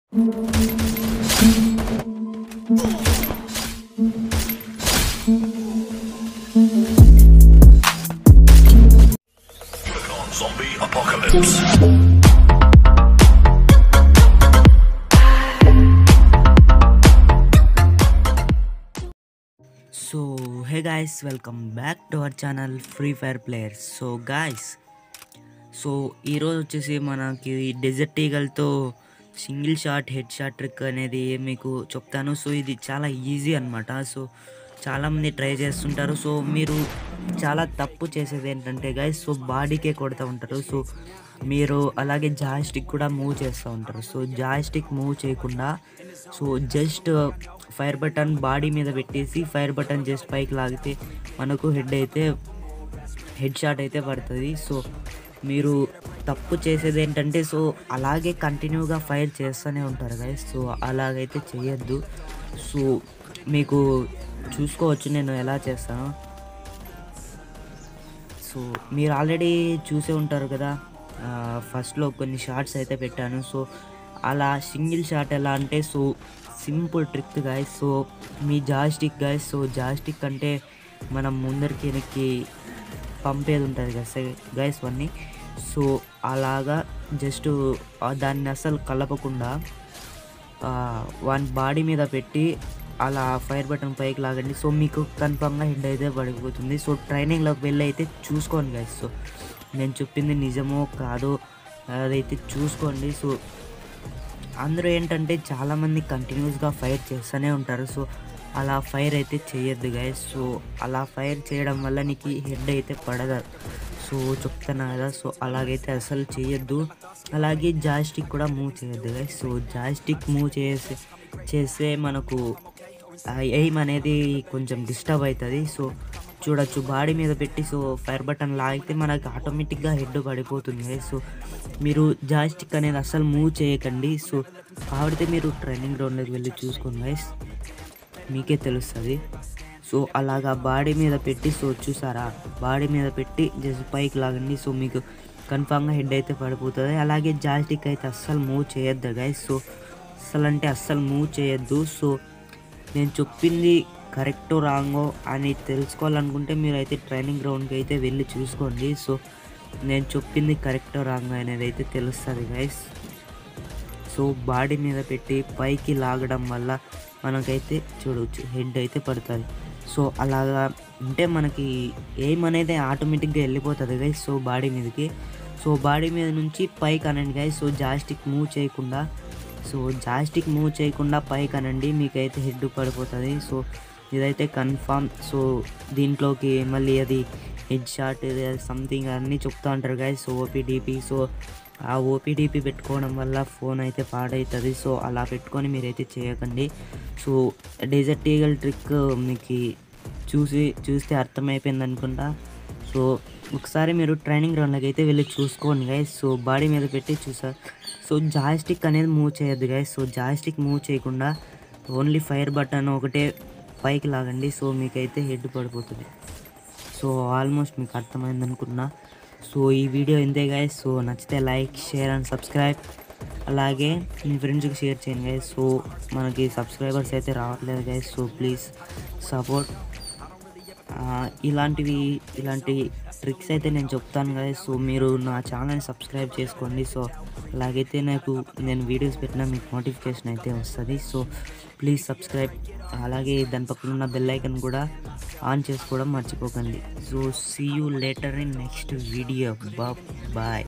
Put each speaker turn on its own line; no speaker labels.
Zombie apocalypse.
So hey guys welcome back to our channel free fire players so guys so ఈరోజు వచ్చేసి మనకి desert ఈగల్తో single shot head shot trick అనేది మీకు చెప్తాను so ఇది చాలా ఈజీ అనమాట సో చాలామంది ట్రై చేస్తుంటారు సో మీరు చాలా తప్పు చేసేది ఏంటంటే గాయస్ సో బాడీకే కొడుతూ ఉంటారు సో మీరు అలాగే జాయిస్టిక్ కూడా మూవ్ చేస్తూ ఉంటారు సో జాయిస్టిక్ మూవ్ చేయకుండా so just fire button body మీద పెట్టేసి ఫైర్ బటన్ జస్ట్ పైకి లాగితే మనకు హెడ్ అయితే హెడ్ షాట్ అయితే పడుతుంది సో మీరు తప్పు చేసేది ఏంటంటే సో అలాగే కంటిన్యూగా ఫైర్ చేస్తూనే ఉంటారు గైస్ సో అలాగైతే చేయొద్దు సో మీకు చూసుకోవచ్చు నేను ఎలా చేస్తాను సో మీరు ఆల్రెడీ చూసే ఉంటారు కదా ఆ, ఫస్ట్లో కొన్ని షార్ట్స్ అయితే పెట్టాను సో అలా సింగిల్ షాట్ ఎలా అంటే so simple trick guys so మీ జాస్టిక్ గాయస్ సో జాస్టిక్ అంటే మనం ముందరికి వెనక్కి పంపేది ఉంటుంది కదా గైస్ అన్నీ సో అలాగా జస్ట్ దాన్ని అసలు కలపకుండా వన్ బాడీ మీద పెట్టి అలా ఫైర్ బటన్ పైకి లాగండి సో మీకు కన్ఫామ్గా హెడ్ అయితే పడిపోతుంది సో ట్రైనింగ్లోకి వెళ్ళి అయితే చూసుకోండి గైస్ సో నేను చెప్పింది నిజమో కాదో అదైతే చూసుకోండి సో అందరూ ఏంటంటే చాలామంది కంటిన్యూస్గా ఫైర్ చేస్తూనే ఉంటారు సో అలా ఫైర్ అయితే చేయొద్దు గైస్ సో అలా ఫైర్ చేయడం వల్ల నీకు హెడ్ అయితే పడదు సో చెప్తున్నా కదా సో అలాగైతే అసలు చేయొద్దు అలాగే జాయిస్టిక్ కూడా మూవ్ చేయొద్దు గైస్ సో జాయిస్టిక్ మూవ్ చేసే చేస్తే మనకు ఎయిమ్ అనేది కొంచెం డిస్టర్బ్ అవుతుంది సో చూడొచ్చు బాడీ మీద పెట్టి సో ఫైర్ బటన్ లాగితే మనకి ఆటోమేటిక్గా హెడ్ పడిపోతుంది guys. సో మీరు జాయిస్టిక్ అనేది అస్సలు మూవ్ చేయకండి సో కాబట్టి మీరు ట్రైనింగ్ గ్రౌండ్లోకి వెళ్ళి చూసుకోండి గైస్ మీకే తెలుస్తుంది సో అలాగా బాడీ మీద పెట్టి సో చూసారా బాడీ మీద పెట్టి జస్ట్ పైకి లాగండి సో మీకు కన్ఫామ్గా హెడ్ అయితే పడిపోతుంది అలాగే జాయిస్టిక్ అయితే అస్సలు మూవ్ చేయొద్దు గైస్ సో అస్సలు అంటే అస్సలు మూవ్ చేయొద్దు సో నేను చెప్పింది కరెక్టో రాంగో అని తెలుసుకోవాలనుకుంటే మీరు అయితే ట్రైనింగ్ గ్రౌండ్కి అయితే వెళ్ళి చూసుకోండి సో నేను చెప్పింది కరెక్టో రాంగో అనేది అయితే తెలుస్తుంది గైస్ సో బాడీ మీద పెట్టి పైకి లాగడం వల్ల మనకైతే చూడవచ్చు హెడ్ అయితే పడుతుంది సో అలాగా అంటే మనకి ఎయిమ్ అనేది ఆటోమేటిక్గా వెళ్ళిపోతుంది గైస్ సో బాడీ మీదకి సో బాడీ మీద నుంచి పైకి అనండి గైస్ సో జాస్టిక్ మూవ్ చేయకుండా సో జాస్టిక్ మూవ్ చేయకుండా పైకి అనండి మీకైతే హెడ్ పడిపోతుంది సో ఇదైతే కన్ఫామ్ సో దీంట్లోకి మళ్ళీ అది హెడ్ షాట్ సంథింగ్ అన్నీ చెప్తూ ఉంటారు గైస్ సో ఓపీడీపీ సో ఆ ఓపీడీపీ పెట్టుకోవడం వల్ల ఫోన్ అయితే పాడవుతుంది సో అలా పెట్టుకొని మీరైతే చేయకండి సో డెజర్ట్ ఈగల్ ట్రిక్ మీకు చూసి చూస్తే అర్థమైపోయింది అనుకుంటా సో ఒకసారి మీరు ట్రైనింగ్ గ్రౌండ్లోకి అయితే వెళ్ళి చూసుకోండి గైస్ సో బాడీ మీద పెట్టి చూసారు సో జాయిస్టిక్ అనేది మూవ్ చేయొద్దు గైస్ సో జాయిస్టిక్ మూవ్ చేయకుండా ఓన్లీ ఫైర్ బటన్ ఒకటే పైకి లాగండి సో మీకైతే హెడ్ పడిపోతుంది సో ఆల్మోస్ట్ మీకు అర్థమైంది అనుకున్నా సో ఈ వీడియో ఇంతే గైస్ సో నచ్చితే లైక్ షేర్ అండ్ సబ్స్క్రైబ్ అలాగే మీ ఫ్రెండ్స్కి షేర్ చేయండి గైస్ సో మనకి సబ్స్క్రైబర్స్ అయితే రావట్లేదు గైస్ సో ప్లీజ్ సపోర్ట్ ఇలాంటివి ఇలాంటి ట్రిక్స్ అయితే నేను చెప్తాను కదా సో మీరు నా ఛానల్ని సబ్స్క్రైబ్ చేసుకోండి సో అలాగైతే నాకు నేను వీడియోస్ పెట్టినా మీకు నోటిఫికేషన్ అయితే వస్తుంది సో ప్లీజ్ సబ్స్క్రైబ్ అలాగే దాని పక్కన ఉన్న బెల్ ఐకన్ కూడా ఆన్ చేసుకోవడం మర్చిపోకండి so see you later in next video bye